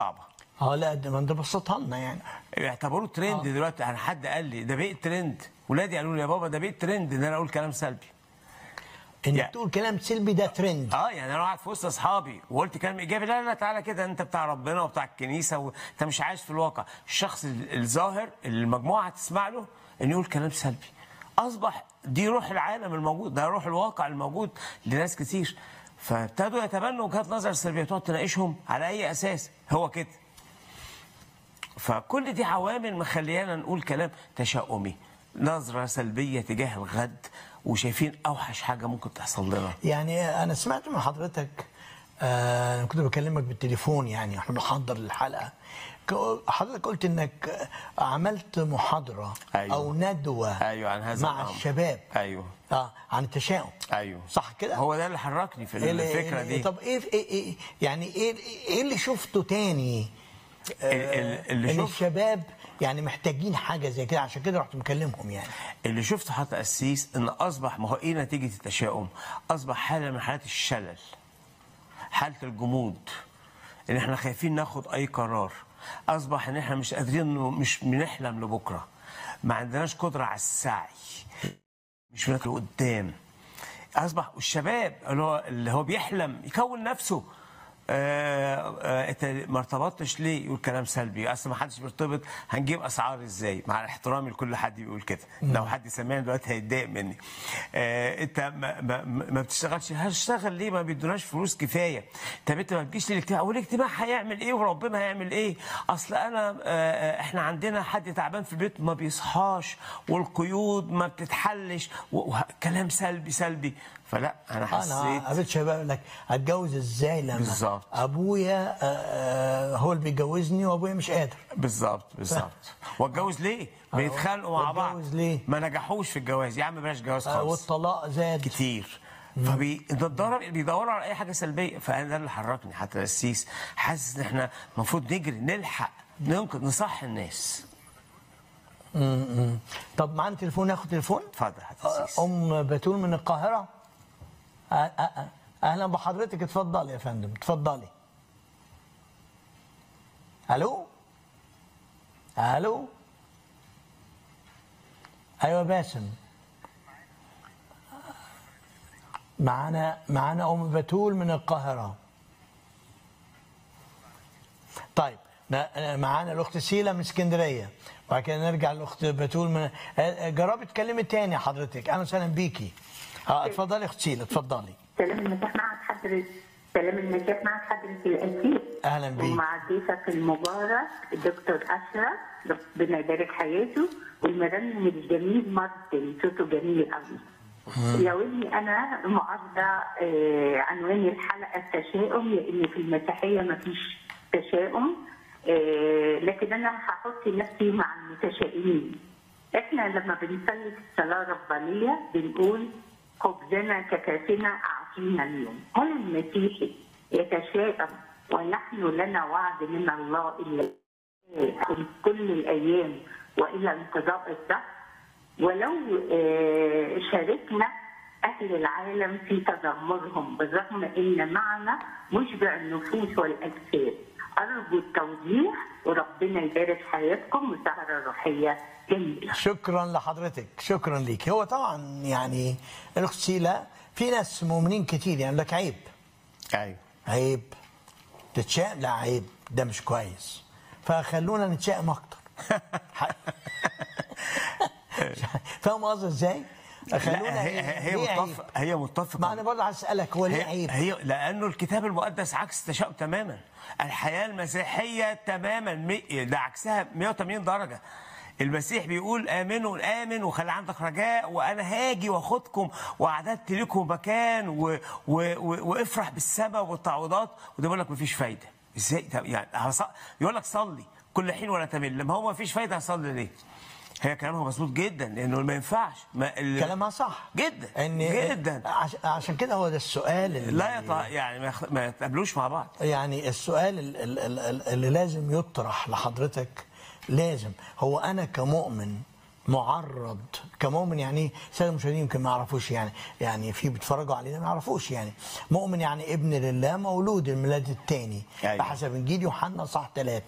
صعبه اه لا ده ما انت بسطها لنا يعني يعتبروه ترند دلوقتي انا حد قال لي ده بقيت ترند ولادي قالوا لي يا بابا ده بقيت ترند ان انا اقول كلام سلبي انك يعني- تقول كلام سلبي ده ترند اه يعني انا قاعد في وسط اصحابي وقلت كلام ايجابي لا لا تعالى كده انت بتاع ربنا وبتاع الكنيسه وانت مش عايش في الواقع الشخص ال- الظاهر اللي المجموعه هتسمع له انه يقول كلام سلبي اصبح دي روح العالم الموجود ده روح الواقع الموجود لناس كتير فابتدوا يتبنوا وجهات نظر سلبيه تقعد تناقشهم على اي اساس هو كده فكل دي عوامل مخليانا نقول كلام تشاؤمي نظرة سلبية تجاه الغد وشايفين أوحش حاجة ممكن تحصل لنا يعني انا سمعت من حضرتك آه أنا كنت بكلمك بالتليفون يعني احنا بنحضر الحلقه ك- حضرتك قلت انك عملت محاضره أيوة. او ندوه أيوة عن هذا مع الأمر. الشباب أيوه اه عن التشاؤم أيوه صح كده هو ده اللي حركني في إيه اللي- الفكرة دي طب ايه ايه, إيه يعني ايه ايه اللي شفته تاني ال- ال- اللي ان شفت الشباب يعني محتاجين حاجه زي كده عشان كده رحت مكلمهم يعني اللي شفته حتى قسيس ان اصبح ما هو ايه نتيجه التشاؤم؟ اصبح حاله من حالات الشلل. حاله الجمود. ان احنا خايفين ناخد اي قرار. اصبح ان احنا مش قادرين مش بنحلم لبكره. ما عندناش قدره على السعي. مش بناكل قدام. اصبح الشباب اللي هو اللي هو بيحلم يكون نفسه آه، آه، انت ما ارتبطتش ليه يقول كلام سلبي اصل ما حدش بيرتبط هنجيب اسعار ازاي مع احترامي لكل حد بيقول كده لو حد سمعني دلوقتي هيتضايق مني آه، انت ما, ما, ما بتشتغلش هشتغل ليه ما بيدوناش فلوس كفايه طب انت ما بتجيش للاجتماع والاجتماع هيعمل ايه وربنا هيعمل ايه اصل انا آه، آه، احنا عندنا حد تعبان في البيت ما بيصحاش والقيود ما بتتحلش و- وكلام سلبي سلبي فلا انا انا حسيت قابلت شباب يقول لك اتجوز ازاي لما بالظبط. ابويا آه، آه، هو اللي بيجوزني وابويا مش قادر بالظبط بالظبط واتجوز ليه؟ بيتخانقوا مع بعض واتجوز ليه؟ ما نجحوش في الجواز يا عم بلاش جواز آه، خالص والطلاق زاد كتير فبيدوروا بيدوروا على اي حاجه سلبيه فانا ده اللي حركني حتى القسيس حاسس ان احنا المفروض نجري نلحق ننقذ نصح الناس طب معانا تليفون ناخد تليفون اتفضل حتى آه، القسيس ام بتول من القاهره آه، آه، آه. اهلا بحضرتك اتفضلي يا فندم اتفضلي الو الو ايوه باسم معانا معانا ام بتول من القاهره طيب ما- معانا الاخت سيلا من اسكندريه وبعد كده نرجع للاخت بتول من آه، جربي تكلمي تاني حضرتك اهلا وسهلا بيكي اه اتفضلي اخت سيلا اتفضلي سلام المسيح معك حضرتك سلام المسيح معك حضرتك الأسيس أهلا بيك. ومع ضيفك المبارك الدكتور أشرف ربنا يبارك حياته والمرنم الجميل مارتن صوته جميل قوي لو اني انا معارضه آه، عنوان الحلقه التشاؤم لان في المسيحيه ما فيش تشاؤم آه، لكن انا هحط نفسي مع المتشائمين احنا لما بنصلي في الصلاه الربانيه بنقول خبزنا كفافنا اعطينا اليوم هل المسيحي يتشائم ونحن لنا وعد من الله الا في كل الايام والى انقضاء الدهر ولو آه، شاركنا اهل العالم في تذمرهم بالرغم ان معنا مشبع النفوس والاجساد ارجو التوضيح وربنا يبارك حياتكم وسهره روحيه جميله شكرا لحضرتك شكرا ليك هو طبعا يعني الاخت سيلا في ناس مؤمنين كتير يعني لك عيب ايوه عيب تتشائم لا عيب ده مش كويس فخلونا نتشائم اكتر فاهم قصدي ازاي؟ خلونا لا هي هي ليه عيب؟ متفق هي متفقه ما انا برضه عايز اسالك هو ليه هي, عيب؟ هي لانه الكتاب المقدس عكس التشاؤم تماما الحياه المسيحيه تماما مي- ده عكسها 180 درجه المسيح بيقول امنوا امن وخلي عندك رجاء وانا هاجي واخدكم واعددت لكم مكان و و و وافرح بالسماء والتعويضات وده بيقول لك مفيش فايده ازاي طب يعني هص- يقول لك صلي كل حين ولا تمل لما هو مفيش فايده هصلي ليه؟ هي كلامها مظبوط جدا لانه ما ينفعش ما ال- كلامها صح جدا ان جدا عش... عشان كده هو ده السؤال اللي لا يط... يعني ما, يخ... ما يتقابلوش مع بعض يعني السؤال ال- ال- ال- ال- اللي لازم يطرح لحضرتك لازم هو انا كمؤمن معرض كمؤمن يعني ايه الساده المشاهدين يمكن ما يعرفوش يعني يعني في بيتفرجوا علينا ما يعرفوش يعني مؤمن يعني ابن لله مولود الميلاد الثاني أيوة. بحسب انجيل يوحنا صح ثلاثة